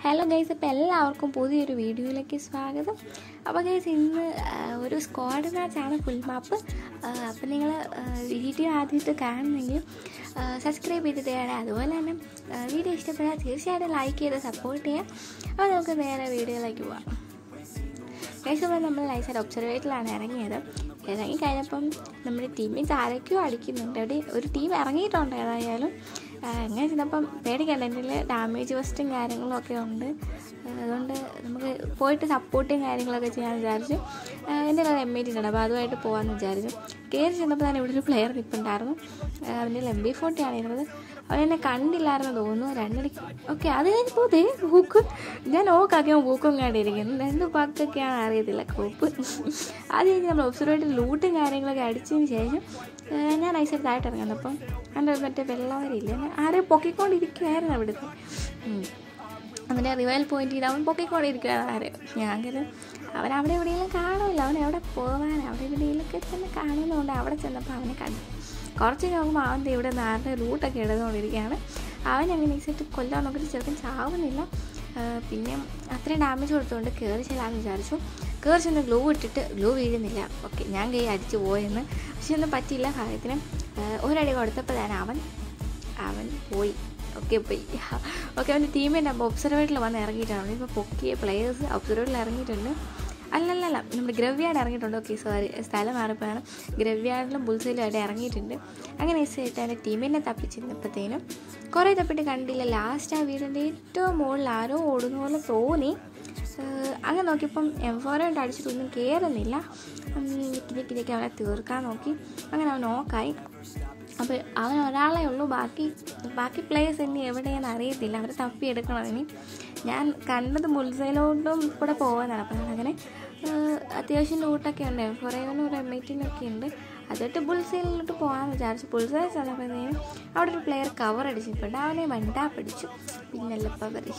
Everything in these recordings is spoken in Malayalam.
ഹലോ ഗൈസ് അപ്പോൾ എല്ലാവർക്കും പുതിയൊരു വീഡിയോയിലേക്ക് സ്വാഗതം അപ്പോൾ ഗൈസ് ഇന്ന് ആ, ഒരു സ്ക്വാഡ് മാച്ചാണ് ഫുൾ മാപ്പ് അപ്പോൾ നിങ്ങൾ വീഡിയോ ആദ്യമായിട്ട് കാണുന്നെങ്കിൽ സബ്സ്ക്രൈബ് ചെയ്തിട്ട് ചെയ്യണേ അതുപോലെ തന്നെ ആ, വീഡിയോ ഇഷ്ടപ്പെട്ടാൽ തീർച്ചയായിട്ടും ലൈക്ക് ചെയ്ത് സപ്പോർട്ട് ചെയ്യാം അപ്പോൾ നമുക്ക് നേരെ വീഡിയോയിലേക്ക് പോവാം ഗൈസ് അപ്പോൾ നമ്മൾ ലൈസൈഡ് ഒബ്സർവേറ്ററിലാണ് ഇറങ്ങിയത് ഇറങ്ങി കഴിഞ്ഞപ്പം നമ്മുടെ ടീമിൽ ആരൊക്കെയോ അടിക്കുന്നുണ്ട് അവിടെ ഒരു ടീം ഇറങ്ങിയിട്ടുണ്ട് ഏതായാലും ആ, എങ്ങനെ ചെന്നപ്പം പേടിക്കണ്ട എൻ്റെ ഡാമേജ് വെസ്റ്റും കാര്യങ്ങളും ഒക്കെ ഉണ്ട് ആ, അതുകൊണ്ട് നമുക്ക് പോയിട്ട് സപ്പോർട്ടും കാര്യങ്ങളൊക്കെ ചെയ്യാൻ വിചാരിച്ചു ആ, എൻ്റെ ഒരു എം ഐ ടി ഉണ്ട് അപ്പോൾ അതുമായിട്ട് പോകാമെന്ന് വിചാരിച്ചു കയറി ചെന്നപ്പോൾ തന്നെ ഇവിടെ ഒരു പ്ലെയർ നിൽപ്പുണ്ടായിരുന്നു ആ, അവൻ്റെ എം ബി ഫോർട്ടി ആണ് ഇരുന്നത് അവനെന്നെ കണ്ടില്ലായിരുന്നു തോന്നുന്നു രണ്ടടിക്ക് ഓക്കെ അത് കഴിഞ്ഞപ്പോൾ ദേ ഹൂക്ക് ഞാൻ ഓക്കാക്കി ഹൂക്കും കണ്ടിരിക്കുന്നു രണ്ട് പക്കൊക്കെയാണ് അറിയത്തില്ല കോപ്പ് അത് കഴിഞ്ഞ് നമ്മൾ ഒബ്സർവേറ്റ് ലൂട്ടും കാര്യങ്ങളൊക്കെ അടിച്ചതിന് ശേഷം ഏഹ്, ഞാൻ ഐസൈഡ് താഴെ ഇറങ്ങുന്നു അപ്പം എൻ്റെ മറ്റേ വെള്ളവരില്ല ആരെയും പൊക്കിക്കൊണ്ടിരിക്കുമായിരുന്നു അവിടുത്തെ ഉം. അതിൻ്റെ റിവയൽ പോയിന്റ് ചെയ്ത് അവൻ പൊക്കിക്കൊണ്ടിരിക്കുകയാണ് ആരെയും ഞാൻ കരുതും അവൻ അവിടെ എവിടെയെങ്കിലും കാണുമല്ലോ അവൻ എവിടെ പോകാൻ അവിടെ എവിടെയെങ്കിലൊക്കെ ചെന്ന് കാണുന്നതുകൊണ്ട് അവിടെ ചെന്നപ്പോൾ അവനെ കണ്ടു കുറച്ച് നോക്കുമ്പോൾ അവൻ ദേ ഇവിടെ നാടിൻ്റെ റൂട്ടൊക്കെ എടുത്തുകൊണ്ടിരിക്കുകയാണ് അവൻ അങ്ങനെ ഈസിട്ട് കൊല്ലാൻ നോക്കിയിട്ട് ചെറുക്കൻ ചാവുന്നില്ല ആ, പിന്നെ അത്രയും ഡാമേജ് കൊടുത്തുകൊണ്ട് കയറി ചെല്ലാമെന്ന് വിചാരിച്ചു കയറി ചെന്ന് ഗ്ലൂ ഇട്ടിട്ട് ഗ്ലൂ വീഴുന്നില്ല ഓക്കെ ഞാൻ കൈ അടിച്ചു പോയെന്ന് പക്ഷെ ഒന്നും പറ്റിയില്ല കാര്യത്തിന് ആ, ഒരടി കൊടുത്തപ്പോൾ തന്നെ അവൻ അവൻ പോയി ഓക്കെ പോയി ഓക്കെ അവൻ്റെ ടീമിൻ്റെ ഒബ്സർവേറ്ററിൽ വന്ന് ഇറങ്ങിയിട്ടാണ് ഇപ്പോൾ പൊക്കിയ പ്ലെയേഴ്സ് ഒബ്സർവേറ്ററിൽ ഇറങ്ങിയിട്ടുണ്ട് അല്ലല്ലല്ല നമ്മുടെ ഗ്രവ്യാർഡ് ഇറങ്ങിയിട്ടുണ്ട് ഓക്കെ സോറി സ്ഥലം മാറിപ്പോയാണ് ഗ്രവ്യാർഡിലും ബുൾസയിലും ആയിട്ട് ഇറങ്ങിയിട്ടുണ്ട് അങ്ങനെ ഈസിയായിട്ട് എൻ്റെ ടീമിനെ തപ്പിച്ചിരുന്നപ്പോഴത്തേനും കുറേ തപ്പിട്ട് കണ്ടില്ല ലാസ്റ്റ് ആ വീടിൻ്റെ ഏറ്റവും മുകളിൽ ആരോ ഓടുന്ന പോലെ തോന്നി ഏഹ് അങ്ങനെ നോക്കിയപ്പം എം ഫോർ കൊണ്ട് അടിച്ചിട്ടൊന്നും കയറുന്നില്ല നിക്കി നിക്കി നിക്കി അവനെ തീർക്കാൻ നോക്കി അങ്ങനെ അവൻ നോക്കായി അപ്പോൾ അവൻ ഒരാളെ ഉള്ളൂ ബാക്കി ബാക്കി പ്ലേയേഴ്സ് ഇനി എവിടെയെന്ന് അറിയത്തില്ല അവർ തപ്പിയെടുക്കണം ഇനി ഞാൻ കണ്ടത് മുൽസയിലോട്ടും കൂടെ പോകാനാണ് അപ്പം അങ്ങനെ ഏഹ്, അത്യാവശ്യം ലൂട്ടൊക്കെ ഉണ്ട് കുറേവനും ഒരു എം ഐറ്റിനൊക്കെ ഉണ്ട് അതൊട്ട് ബുൾസൈലിലോട്ട് പോകാമെന്ന് വിചാരിച്ചു ബുൾസൈൽ ചെന്നപ്പോഴത്തേനും അവിടെ ഒരു പ്ലെയർ കവർ അടിച്ചിട്ടുണ്ട് അവനെ വണ്ടാ പിടിച്ചു പിന്നല്ലപ്പ പറി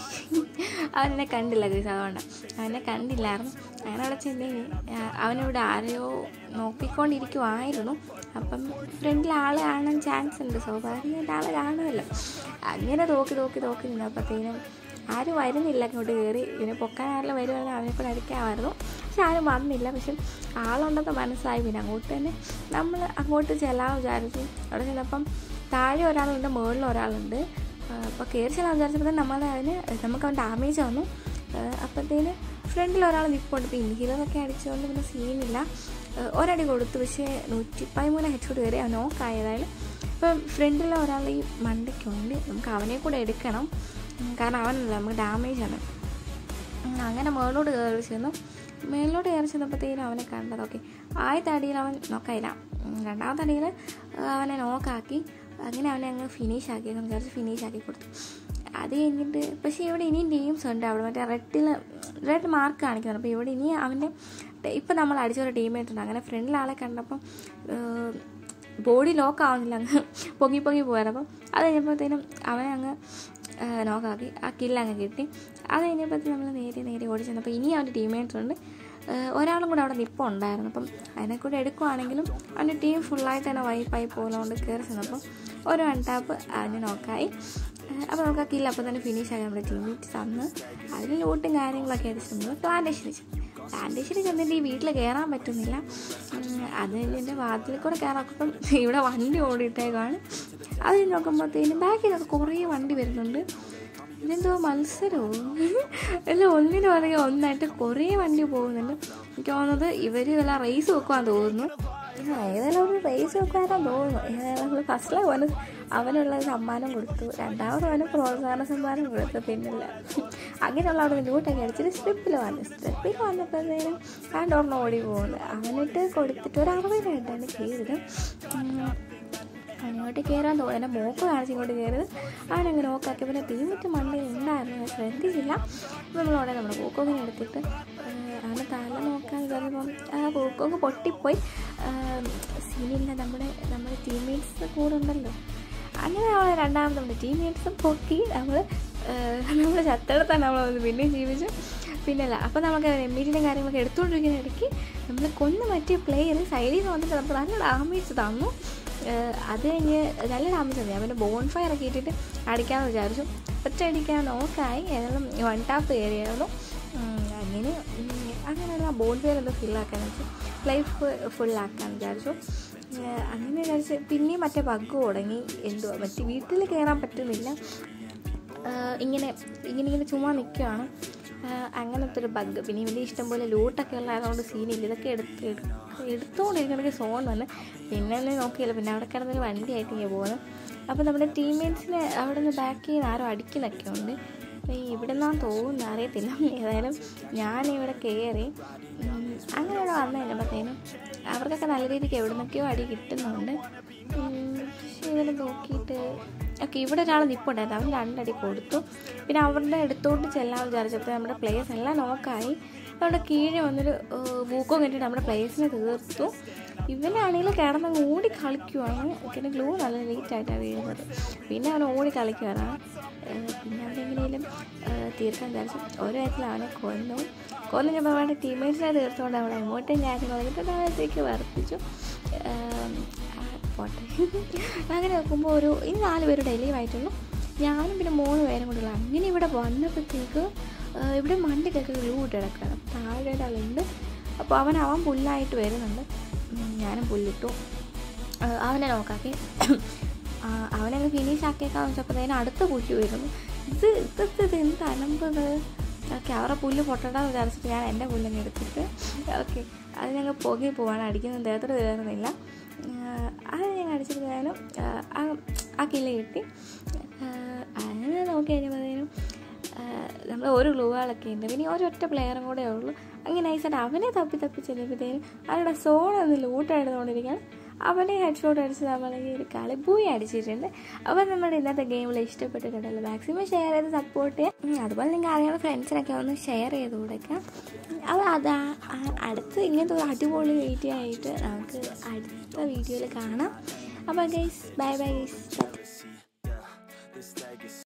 അവനെ കണ്ടില്ല ഗൈസ് അതുകൊണ്ട് അവനെ കണ്ടില്ലായിരുന്നു അങ്ങനെ അവിടെ ചെന്ന് അവനിവിടെ ആരെയോ നോക്കിക്കൊണ്ടിരിക്കുമായിരുന്നു അപ്പം ഫ്രണ്ടിൽ ആൾ കാണാൻ ചാൻസ് ഉണ്ട് സ്വാഭാവികമായിട്ട് ആൾ കാണുമല്ലോ അങ്ങനെ നോക്കി നോക്കി നോക്കി നിന്നപ്പോഴത്തേനും ആരും വരുന്നില്ല അങ്ങോട്ട് കയറി ഇതിനെ പൊക്കാൻ ആരെല്ലാം വരുവാണെങ്കിൽ അവനെ കൂടെ അടിക്കാമായിരുന്നു പക്ഷെ ആരും വന്നില്ല പക്ഷെ ആളുണ്ടെന്ന് മനസ്സിലായി പിന്നെ അങ്ങോട്ട് തന്നെ നമ്മൾ അങ്ങോട്ട് ചെല്ലാൻ വിചാരിച്ചു അവിടെ ചെന്നപ്പം താഴെ ഒരാളുണ്ട് മുകളിൽ ഒരാളുണ്ട് അപ്പോൾ കയറി ചെല്ലാൻ വിചാരിച്ചപ്പോൾ നമ്മൾ അതിന് നമുക്ക് അവൻ ഡാമേജ് വന്നു അപ്പോഴത്തേന് ഫ്രണ്ടിൽ ഒരാൾ നിൽപ്പുണ്ട് ഇപ്പോൾ ഇൻഹീലറൊക്കെ അടിച്ചുകൊണ്ട് പിന്നെ സീനില്ല ഏഹ് ഒരടി കൊടുത്തു പക്ഷേ നൂറ്റി പതിമൂന്ന് ഹെഡ് കയറി അവൻ നോക്കായതായാലും ഇപ്പം ഫ്രണ്ടിലെ ഒരാൾ ഈ മണ്ടയ്ക്കുണ്ട് നമുക്ക് അവനെ കൂടെ എടുക്കണം ഉം, കാരണം അവനല്ല നമുക്ക് ഡാമേജ് ആണ് ഉം, അങ്ങനെ മുകളിലോട്ട് കയറി ചെന്നു മേളിലോട്ട് കയറി ചെന്നപ്പോഴത്തേനും അവനെ കണ്ടത് ഓക്കെ ആദ്യത്തെ അടിയിൽ അവൻ നോക്കായില്ല ഉം, രണ്ടാമത്തെ അടിയിൽ അവനെ നോക്കാക്കി അങ്ങനെ അവനെ അങ്ങ് ഫിനിഷ് ആക്കി എന്ന് വിചാരിച്ച് ഫിനിഷ് ആക്കി കൊടുത്തു അത് കഴിഞ്ഞിട്ട് പക്ഷേ ഇവിടെ ഇനിയും ടീംസ് ഉണ്ട് അവിടെ മറ്റേ റെഡിൽ റെഡ് മാർക്ക് കാണിക്കുന്നുണ്ട് അപ്പോൾ ഇവിടെ ഇനി അവൻ്റെ ഇപ്പം നമ്മൾ അടിച്ച ഒരു ടീമേറ്റ് ഉണ്ട് അങ്ങനെ ഫ്രണ്ടിൽ ആളെ കണ്ടപ്പം ബോഡി ലോക്ക് ആവുന്നില്ല അങ്ങ് പൊങ്ങി പൊങ്ങി പോയായിരുന്നു അപ്പം അത് കഴിഞ്ഞപ്പോഴത്തേനും അവനെ അങ്ങ് നോക്കാക്കി ആ കില്ല് അങ്ങ് കിട്ടി അത് കഴിഞ്ഞപ്പോഴത്തേക്കും നമ്മൾ നേരെ നേരെ ഓടി ചെന്നപ്പോൾ ഇനി അവൻ്റെ ടീമേറ്റ്സ് ഉണ്ട് ഏഹ് ഒരാളും കൂടെ അവിടെ നിപ്പം ഉണ്ടായിരുന്നു അപ്പം അതിനെ കൂടെ എടുക്കുവാണെങ്കിലും അവൻ്റെ ടീം ഫുള്ളായിട്ട് തന്നെ വൈപ്പായി പോകുന്നതുകൊണ്ട് കയറി ചെന്നപ്പോൾ ഒരു വൺ ടാപ്പ് അവന് നോക്കായി ഏഹ് അപ്പോൾ നമുക്ക് ആ കില്ല് അപ്പോൾ തന്നെ ഫിനിഷ് ആക്കി നമ്മുടെ ടീമേറ്റ് തന്ന് അതിൽ ലൂട്ടും കാര്യങ്ങളൊക്കെ അടിച്ച് നമ്മൾ പ്ലാന്റേഷനിൽ ചെന്നു പ്ലാന്റേഷനിൽ ചെന്നിട്ട് ഈ വീട്ടിൽ കയറാൻ പറ്റുന്നില്ല ഉം, അത് കഴിഞ്ഞ് എൻ്റെ വാതിൽ കൂടെ കയറാപ്പം ഇവിടെ വണ്ടി ഓടിയിട്ടേക്കാണ് അത് കഴിഞ്ഞ് നോക്കുമ്പോഴത്തേനും ബാക്കിലൊക്കെ കുറേ വണ്ടി വരുന്നുണ്ട് ഇതെന്തോ മത്സരവും അല്ല ഒന്നിനു പറയുക ഒന്നായിട്ട് കുറേ വണ്ടി പോകുന്നുണ്ട് എനിക്ക് തോന്നുന്നത് ഇവർ വല്ല റേസ് വെക്കുവാൻ തോന്നുന്നു ആ, ഏതായാലും ഒരു റേസ് വെക്കുവാനാണ് തോന്നുന്നു ഏതായാലും ഫസ്റ്റിലെ അവന് അവനുള്ള സമ്മാനം കൊടുത്തു രണ്ടാമത് അവന് പ്രോത്സാഹന സമ്മാനം കൊടുത്തു പിന്നില്ല അങ്ങനെയുള്ള അവിടെ ലൂട്ടൊക്കെ അടിച്ചിട്ട് സ്ട്രിപ്പിൽ വന്നു സ്ട്രിപ്പിൽ വന്നപ്പോഴത്തേനും ആ ഡോറിന് ഓടി പോകുന്നു അവനിട്ട് കൊടുത്തിട്ട് ഒരു അറുപതിനായിട്ടാണ് ചെയ്തത് ഉം. അങ്ങോട്ട് കയറാൻ തോന്നി എൻ്റെ മോക്ക് കാണിച്ച് ഇങ്ങോട്ട് കയറിയത് അവനങ്ങനെ നോക്കാക്കി പിന്നെ ടീമിറ്റ് മണ്ടയിൽ ഉണ്ടായിരുന്നു ഞാൻ ശ്രദ്ധിച്ചില്ല അപ്പോൾ നമ്മളവിടെ നമ്മുടെ പൂക്കോക്കിനെ എടുത്തിട്ട് ആഹ് അവനെ തല നോക്കാൻ കയറിയപ്പം ആ പൂക്കോക്ക് പൊട്ടിപ്പോയി സീനില്ല നമ്മുടെ നമ്മുടെ ടീംമേറ്റ്സ് കൂടെ ഉണ്ടല്ലോ അങ്ങനെ നമ്മൾ രണ്ടാമത് നമ്മുടെ ടീംമേറ്റ്സും പൊക്കി നമ്മൾ നമ്മൾ ചത്തെടുത്താണ് നമ്മൾ പിന്നെയും ജീവിച്ചു പിന്നല്ല അപ്പോൾ നമുക്ക് എമ്മീറ്റിൻ്റെ കാര്യങ്ങളൊക്കെ എടുത്തുകൊണ്ടിരിക്കുന്ന ഇടയ്ക്ക് നമ്മൾ കൊന്നു മറ്റേ പ്ലെയർ സൈഡിൽ നിന്ന് വന്നിട്ട് നമുക്ക് നല്ല ഡാമേജ് തന്നു ഏഹ് അത് കഴിഞ്ഞ് നല്ല ഡാമേജ് ഉണ്ട് ഞാൻ പിന്നെ ബോൺ ഫയർ ഒക്കെ ഇട്ടിട്ട് അടിക്കാമെന്ന് വിചാരിച്ചു ഒറ്റ അടിക്കാൻ നോക്കായി ഏതായാലും വൺ ടാപ്പ് കയറിയായിരുന്നു ഉം, അങ്ങനെ ഉം, അങ്ങനെയുള്ള ബോൺ ഫയർ എന്തോ ഫില്ലാക്കാന്ന് വെച്ചു ലൈഫ് ഫുള്ളാക്കാന്ന് വിചാരിച്ചു ഏഹ് അങ്ങനെ വിചാരിച്ച് പിന്നെയും മറ്റേ ബഗ് തുടങ്ങി എന്തുവാ മറ്റേ വീട്ടിൽ കയറാൻ പറ്റുന്നില്ല ആഹ് ഇങ്ങനെ ഇങ്ങനെ ഇങ്ങനെ ചുമ്മാ നിൽക്കുകയാണ് ആഹ് അങ്ങനത്തെ ഒരു ബഗ് പിന്നെ ഇവൻ്റെ ഇഷ്ടംപോലെ ലൂട്ടൊക്കെ ഉള്ളതുകൊണ്ട് സീനില്ല ഇതൊക്കെ എടുത്ത് എടു- എടുത്തുകൊണ്ടിരിക്കണമെങ്കിൽ സോൺ വന്ന് പിന്നെ ഒന്നും നോക്കിയില്ല പിന്നെ അവിടെ കിടന്നൊരു വണ്ടിയായിട്ട് ഇങ്ങനെ പോകുന്നത് അപ്പോൾ നമ്മുടെ ടീംമേറ്റ്സിനെ അവിടെ നിന്ന് ബാക്ക് ചെയ്ത് ആരോ അടിക്കുന്നൊക്കെ ഉണ്ട് അപ്പോൾ ഇവിടെ നിന്നാണ് തോന്നുന്നു അറിയത്തില്ല ഏതായാലും ഞാനിവിടെ കയറി ഉം, അങ്ങനെ ഇവിടെ വന്നു കഴിഞ്ഞപ്പോഴത്തേനും അവർക്കൊക്കെ നല്ല രീതിക്ക് എവിടെ നിന്നൊക്കെയോ അടി കിട്ടുന്നുണ്ട് ഉം, പക്ഷേ ഇവരെ നോക്കിയിട്ട് ഓക്കെ ഇവിടെ ഒരാൾ നിൽപ്പുണ്ടായിരുന്നു അവൻ രണ്ടടി കൊടുത്തു പിന്നെ അവരുടെ അടുത്തോട്ട് ചെല്ലാൻ വിചാരിച്ചപ്പോൾ നമ്മുടെ പ്ലേയേഴ്സ് എല്ലാം നോക്കായി അവിടെ കീഴെ വന്നൊരു മൂക്കം കണ്ടിട്ട് നമ്മുടെ പ്ലേയേഴ്സിനെ തീർത്തു ഇവനാണെങ്കിൽ കിടന്നങ്ങ് ഓടി കളിക്കുവാണ് പിന്നെ ഗ്ലൂ നല്ല ലേറ്റ് ആയിട്ടാണ് വീഴുന്നത് പിന്നെ അവൻ ഓടി കളിക്കുവാണ് ഏഹ് പിന്നെ അവനെങ്ങനെയും തീർക്കാൻ വിചാരിച്ചു ഓരോ കാര്യത്തിൽ അവനെ കൊന്നു കൊന്നു ഞാൻ അവൻ്റെ ടീമേറ്റ്സിനെ തീർത്തുകൊണ്ട് അവളെ എങ്ങോട്ടും കാര്യങ്ങൾ എന്നിട്ട് താഴത്തേക്ക് വർദ്ധിച്ചു പോട്ടെ അങ്ങനെ നോക്കുമ്പോൾ ഒരു ഇനി നാല് പേര് ഡെലിവറി ആയിട്ടുള്ളൂ ഞാനും പിന്നെ മൂന്ന് പേരും കൂടെ ഉള്ളു അങ്ങനെ ഇവിടെ വന്നപ്പോഴത്തേക്ക് ആഹ് ഇവിടെ മണ്ടയ്ക്കൊക്കെ ഗ്ലൂ ഇട്ട് കിടക്കുകയാണ് താഴെ ഒരാളുണ്ട് അപ്പോൾ അവൻ അവൻ പുല്ലായിട്ട് വരുന്നുണ്ട് ഉം, ഞാനും പുല്ലിട്ടു ആഹ് അവനെ നോക്കാക്കി ആ, അവനങ്ങ് ഫിനിഷ് ആക്കിയേക്കാന്ന് വെച്ചപ്പോഴത്തേനും അടുത്ത പുല്ല് വരുന്നു ഇത് ഇത് ഇത് ഇത് എന്ത് അലമ്പത് ഓക്കെ അവരുടെ പുല്ല് പൊട്ടണ്ടെന്ന് വിചാരിച്ചിട്ട് ഞാൻ എൻ്റെ പുല്ലങ്ങ് എടുത്തിട്ട് ഓക്കെ അത് ഞങ്ങൾ പൊങ്ങി പോവാണ് അടിക്കുന്നത് ദേഹത്തോട് കയറുന്നില്ല ആഹ് അത് ഞങ്ങൾ അടിച്ചപ്പോഴത്തേനും ആഹ് ആ ആ കില്ല കിട്ടി ആഹ് അങ്ങനെ നോക്കി കഴിഞ്ഞപ്പോഴത്തേനും നമ്മൾ ഒരു ഗ്ലൂകളൊക്കെ ഉണ്ട് പിന്നെ ഒരൊറ്റ പ്ലെയറും കൂടെ ഉള്ളൂ അങ്ങനെ നൈസായിട്ട് അവനെ തപ്പി തപ്പി ചെല്ലുമ്പോഴത്തേനും അവരുടെ സോൺ ഒന്ന് ലൂട്ടെടുത്തുകൊണ്ടിരിക്കുകയാണ് അവനെ ഹെഡ് ഷോട്ട് അടിച്ച് നമ്മൾ ഈ ഒരു കളി പൂയി അടിച്ചിട്ടുണ്ട് അപ്പോൾ നമ്മുടെ ഇന്നത്തെ ഗെയിമിൽ ഇഷ്ടപ്പെട്ടിട്ടുണ്ടല്ലോ മാക്സിമം ഷെയർ ചെയ്ത് സപ്പോർട്ട് ചെയ്യാം ഉം, അതുപോലെ നിങ്ങൾക്ക് അറിയാവുന്ന ഫ്രണ്ട്സിനൊക്കെ ഒന്ന് ഷെയർ ചെയ്ത് കൊടുക്കാം അപ്പോൾ അതാ ആ- അടുത്ത് ഇങ്ങനത്തെ ഒരു അടിപൊളി വീഡിയോ ആയിട്ട് നമുക്ക് അടുത്ത വീഡിയോയിൽ കാണാം അപ്പോൾ ഗൈസ് ബൈ ബൈ ഗൈസ്